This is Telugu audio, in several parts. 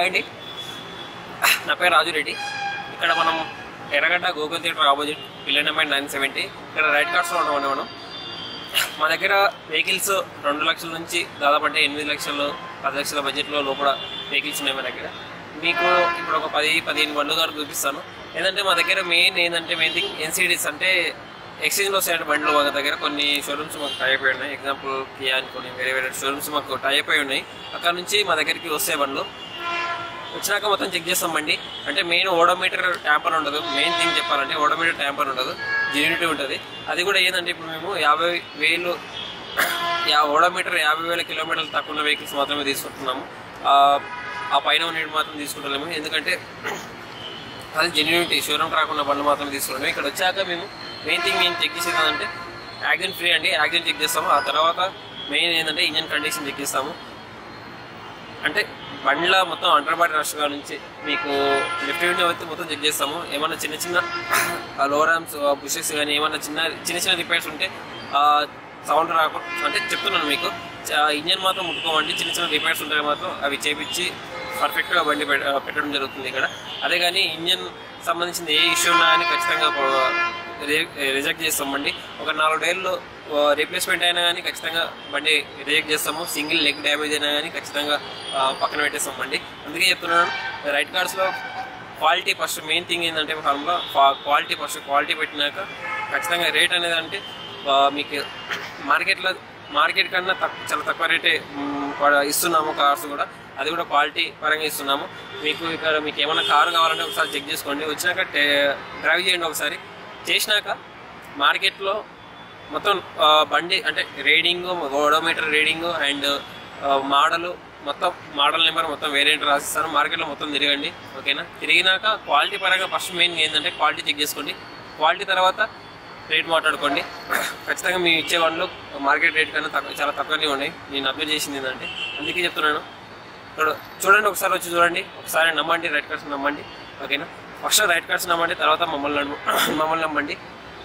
హాయ్ అండి నా పేరు రాజురెడ్డి ఇక్కడ మనం Erragadda Gokul theatre opposite pillar number nine seventy ఇక్కడ రైట్ కార్డ్స్లో ఉన్నామండి మనం మా దగ్గర వెహికల్స్ రెండు లక్షల నుంచి దాదాపు అంటే ఎనిమిది లక్షలు పది లక్షల బడ్జెట్లో లోపల వెహికల్స్ ఉన్నాయి మా దగ్గర మీకు ఇప్పుడు ఒక పది పదిహేను బండ్లు వరకు చూపిస్తాను ఏంటంటే మా దగ్గర మెయిన్ ఏంటంటే మెయిన్ థింగ్ ఎన్సీడీస్ అంటే ఎక్స్చేంజ్లో వస్తాయంటే బండ్లు మా దగ్గర కొన్ని షోరూమ్స్ మాకు టైప్ అయి ఉన్నాయి ఎగ్జాంపుల్ కియా అనుకోని వేరే వేరే షోరూమ్స్ మాకు టైప్ అయి ఉన్నాయి అక్కడ నుంచి మా దగ్గరికి వస్తాయి బండ్లు వచ్చినాక మొత్తం చెక్ చేస్తాం బండి అంటే మెయిన్ ఓడోమీటర్ ట్యాంపర్ ఉండదు మెయిన్ థింగ్ చెప్పాలంటే ఓడోమీటర్ ట్యాంపర్ ఉండదు జెన్యూనిటీ ఉంటుంది అది కూడా ఏంటంటే ఇప్పుడు మేము యాభై వేలు యా ఓడోమీటర్ యాభై వేల కిలోమీటర్లు తక్కువ ఉన్న వెహికల్స్ మాత్రమే తీసుకుంటున్నాము ఆ- ఆ పైన ఉన్నవి మాత్రం తీసుకుంటలేము ఎందుకంటే అది జెన్యూనిటీ షోరూమ్ రాకుండా బండ్లు మాత్రం తీసుకున్నాము ఇక్కడ వచ్చాక మేము మెయిన్ థింగ్ మేము చెక్ చేసేది ఏంటంటే యాక్సిడెంట్ ఫ్రీ అండి యాక్సిడెంట్ చెక్ చేస్తాము ఆ తర్వాత మెయిన్ ఏంటంటే ఇంజన్ కండిషన్ చెక్ చేస్తాము అంటే బండ్ల మొత్తం అండర్ బాడీ రష్గా నుంచి మీకు లిఫ్ట్ విండో అయితే మొత్తం చెక్ చేస్తాము ఏమన్నా చిన్న చిన్న లో ర్యామ్స్ బుషెస్ కానీ ఏమన్నా చిన్న చిన్న చిన్న రిపేర్స్ ఉంటే సౌండ్ రాకుండా అంటే చెప్తున్నాను మీకు ఇంజన్ మాత్రం ముట్టుకోమండి చిన్న చిన్న రిపేర్స్ ఉంటే మాత్రం అవి చేపించి పర్ఫెక్ట్గా బండి పెట్- పెట్టడం జరుగుతుంది ఇక్కడ అదే కానీ ఇంజన్ సంబంధించిన ఏ ఇష్యూ ఉన్నా కానీ ఖచ్చితంగా రిజెక్ట్ చేస్తాం బండి ఒక నాలుగు డేళ్ళు రీప్లేస్మెంట్ అయినా కానీ ఖచ్చితంగా బండి రిజెక్ట్ చేస్తాము సింగిల్ లెగ్ డ్యామేజ్ అయినా కానీ ఖచ్చితంగా ఆ, పక్కన పెట్టేస్తాం బండి అందుకే చెప్తున్నాను రైట్ కార్డ్స్లో క్వాలిటీ ఫస్ట్ మెయిన్ థింగ్ ఏంటంటే ఫార్మ్లో క్వాలిటీ ఫస్ట్ క్వాలిటీ పెట్టినాక ఖచ్చితంగా రేట్ అనేది అంటే ఆ, మీకు మార్కెట్లో మార్కెట్ కన్నా తక్కువ చాలా తక్కువ రేటే మ్, కూడా ఇస్తున్నాము కార్స్ కూడా అది కూడా క్వాలిటీ పరంగా ఇస్తున్నాము మీకు ఇక్కడ మీకు ఏమైనా కారు కావాలంటే ఒకసారి చెక్ చేసుకోండి వచ్చినాక టే- డ్రైవ్ చేయండి ఒకసారి చేసినాక మార్కెట్లో మొత్తం ఆ, బండి అంటే reading odometer reading and model మొత్తం మోడల్ నెంబర్ మొత్తం వేరియంట్ రాసిస్తాను మార్కెట్లో మొత్తం తిరగండి ఓకేనా తిరిగినాక క్వాలిటీ పరంగా ఫస్ట్ మెయిన్ ఏంటంటే క్వాలిటీ చెక్ చేసుకోండి క్వాలిటీ తర్వాత రేట్ మాట్లాడుకోండి ఖచ్చితంగా మేము ఇచ్చే వాళ్ళు మార్కెట్ రేట్ కన్నా తక్కువ చాలా తక్కువనే ఉన్నాయి నేను అబ్జర్వ్ చేసింది ఏంటంటే అందుకే చెప్తున్నాను ఇక్కడ చూడండి ఒకసారి వచ్చి చూడండి ఒకసారి నమ్మండి రైట్ కార్డ్స్ నమ్మండి ఓకేనా ఫస్ట్ రైట్ కార్డ్స్ నమ్మండి తర్వాత మమ్మల్ని నమ్ము- మమ్మల్ని నమ్మండి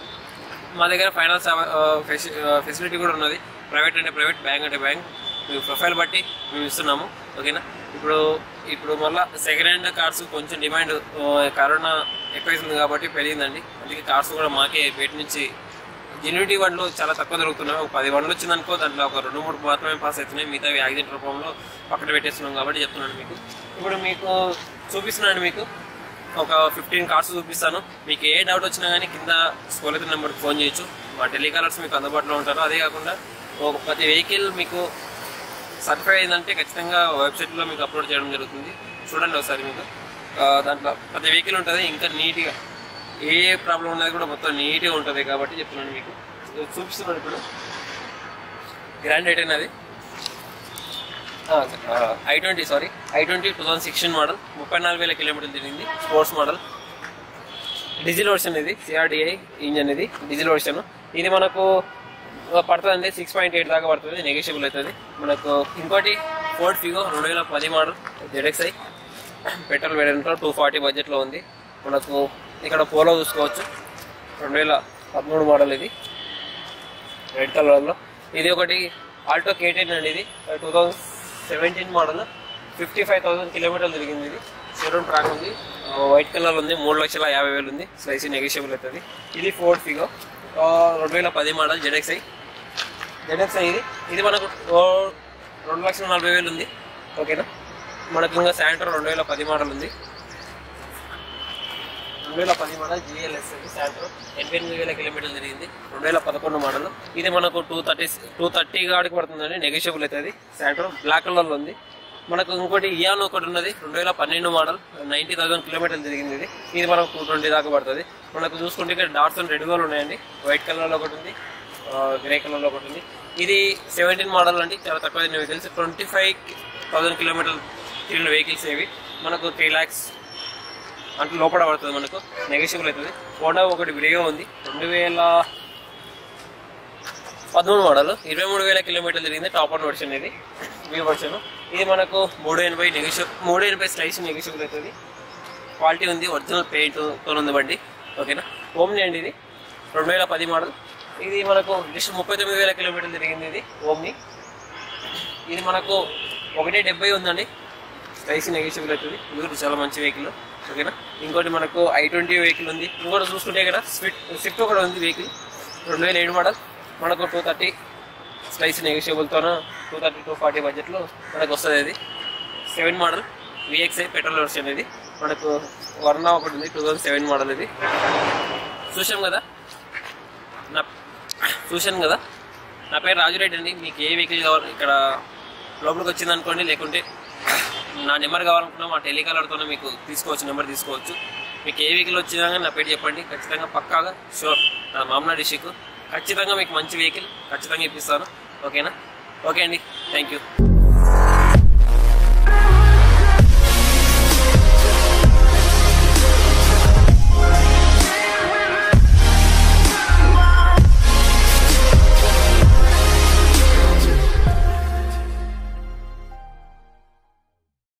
మా దగ్గర ఫైనాన్స్ ఫెసిలిటీ కూడా ఉన్నది ప్రైవేట్ అంటే ప్రైవేట్ బ్యాంక్ అంటే బ్యాంక్ మీ ప్రొఫైల్ బట్టి మేము ఇస్తున్నాము ఓకేనా ఇప్పుడు ఇప్పుడు మళ్ళీ సెకండ్ హ్యాండ్ కార్స్ కొంచెం డిమాండ్ కరోనా ఎక్కువైతుంది కాబట్టి పెరిగిందండి అందుకే కార్స్ కూడా మాకే బయట నుంచి జెన్యూటీ బండ్లు చాలా తక్కువ దొరుకుతున్నాయి ఒక పది బండ్లు వచ్చిందనుకో దాంట్లో ఒక రెండు మూడు మాత్రమే పాస్ అవుతున్నాయి మిగతా యాక్సిడెంట్ రూపంలో పక్కన పెట్టేస్తున్నాం కాబట్టి చెప్తున్నాను మీకు ఇప్పుడు మీకు చూపిస్తున్నాను మీకు ఒక ఫిఫ్టీన్ కార్స్ చూపిస్తాను మీకు ఏ డౌట్ వచ్చినా కానీ కింద స్కూల్ అయితే నెంబర్కి ఫోన్ చేయొచ్చు మా టెలికాలర్స్ మీకు అందుబాటులో ఉంటారు అదే కాకుండా ఒక ప్రతి వెహికల్ మీకు సర్టిఫై అయిందంటే ఖచ్చితంగా వెబ్సైట్లో మీకు అప్లోడ్ చేయడం జరుగుతుంది చూడండి ఒకసారి మీకు ఆ, దాంట్లో ప్రతి వెహికల్ ఉంటుంది ఇంకా నీట్గా ఏ ప్రాబ్లం ఉన్నది కూడా మొత్తం నీట్గా ఉంటుంది కాబట్టి చెప్తున్నాను మీకు ఇది చూపిస్తున్నాను ఇప్పుడు గ్రాండ్ ఎయిట్ అది i twenty sorry i twenty two thousand sixteen model ముప్పై నాలుగు వేల కిలోమీటర్లు తిరిగింది స్పోర్ట్స్ మోడల్ డీజిల్ వర్షన్ ఇది సిఆర్డిఐ ఇంజన్ ఇది డీజిల్ వర్షన్ ఇది మనకు పడుతుంది సిక్స్ పాయింట్ ఎయిట్ దాకా పడుతుంది నెగోషియబుల్ అవుతుంది మనకు ఇంకోటి ఫోర్డ్ ఫిగో రెండు వేల పది మోడల్ జెడ్ఎక్స్ఐ పెట్రోల్ వేరియంట్లో టూ ఫార్టీ బడ్జెట్లో ఉంది మనకు ఇక్కడ పోలో చూసుకోవచ్చు రెండు వేల పదమూడు మోడల్ ఇది రెడ్ కలర్లో ఇది ఒకటి ఆల్టో కేటెన్ అండి ఇది two thousand seventeen model fifty five thousand కిలోమీటర్లు తిరిగింది ఇది షోరూమ్ ట్రాక్ ఉంది వైట్ కలర్ ఉంది మూడు లక్షల యాభై వేలు ఉంది స్లైసీ నెగోషియబుల్ అవుతుంది ఇది ఫోర్డ్ ఫిగో రెండు వేల పది మోడల్ జెడ్ఎక్స్ఐ జెడ్ఎక్స్ఐ ఇది ఇది మనకు ఓ రెండు లక్షల నలభై వేలు ఉంది ఓకేనా మనకు ఇంకా శాంటర్ రెండు వేల పది మోడల్ ఉంది రెండు వేల పది మోడల్ జిఎల్ఎస్ శాంటర్ ఎనభై ఎనిమిది వేల కిలోమీటర్లు తిరిగింది రెండు వేల పదకొండు మోడల్ ఇది మనకు టూ థర్టీ టూ థర్టీ గాడికి పడుతుందండి నెగోషియబుల్ అవుతుంది శాంటర్ బ్లాక్ కలర్లో ఉంది మనకు ఇంకోటి ఇయాన్ ఒకటి ఉన్నది రెండు వేల పన్నెండు మోడల్ నైంటీ థౌసండ్ కిలోమీటర్లు తిరిగింది ఇది ఇది మనకు టూ ట్వంటీ దాకా పడుతుంది మనకు చూసుకుంటే ఇక్కడ డాట్స్ అండ్ రెడ్ గోల్ ఉన్నాయండి వైట్ కలర్లో ఒకటి ఉంది గ్రే కలర్లో ఒకటి ఉంది ఇది సెవెంటీన్ మోడల్ అండి చాలా తక్కువ వెహికల్స్ ట్వంటీ ఫైవ్ థౌసండ్ కిలోమీటర్లు తిరిగిన వెహికల్స్ ఇవి మనకు త్రీ ల్యాక్స్ అంటే లోపల పడుతుంది మనకు నెగోషియబుల్ అవుతుంది హోండా ఒకటి విడిగా ఉంది రెండు వేల పదమూడు మోడల్ ఇరవై మూడు వేల కిలోమీటర్లు తిరిగింది టాప్ వన్ వర్షన్ ఇది వ్యూ వర్షన్ ఇది మనకు మూడు ఎనభై నెగోషియబుల్ మూడు ఎనభై స్లైస్ నెగోషియబుల్ అవుతుంది క్వాలిటీ ఉంది ఒరిజినల్ పెయింట్తో ఉంది బండి ఓకేనా ఓమ్ని అండి ఇది రెండు వేల పది మోడల్ ఇది మనకు జస్ట్ ముప్పై తొమ్మిది వేల కిలోమీటర్లు తిరిగింది ఇది ఓమ్ని ఇది మనకు ఒకటి డెబ్బై ఉందండి స్పైసీ నెగోషియబుల్ అవుతుంది ఇది కూడా చాలా మంచి వెహికల్ ఓకేనా ఇంకోటి మనకు ఐ ట్వంటీ వెహికల్ ఉంది ఇంకోటి చూసుకుంటే ఇక్కడ స్విఫ్ట్ స్విఫ్ట్ కూడా ఉంది వెహికల్ రెండు వేల ఏడు మోడల్ మనకు టూ థర్టీ స్పైసీ నెగోషియబుల్తోన టూ థర్టీ టూ ఫార్టీ బడ్జెట్లో మనకు వస్తుంది అది seven model VXI petrol version ఇది మనకు వర్ణ ఒకటి ఉంది టూ థౌసండ్ సెవెన్ మోడల్ ఇది చూసాం కదా నా చూశాను కదా నా పేరు రాజురెడ్డి అండి మీకు ఏ వెహికల్ కావాలి ఇక్కడ లోపలికి వచ్చింది అనుకోండి లేకుంటే నా నెంబర్ కావాలనుకున్నా మా టెలికాలర్తోనే మీకు తీసుకోవచ్చు నెంబర్ తీసుకోవచ్చు మీకు ఏ వెహికల్ వచ్చినా కానీ నా పేరు చెప్పండి ఖచ్చితంగా పక్కాగా షూర్ నా మామూలు డిస్టిక్ ఖచ్చితంగా మీకు మంచి వెహికల్ ఖచ్చితంగా ఇప్పిస్తాను ఓకేనా ఓకే అండి థ్యాంక్ యూ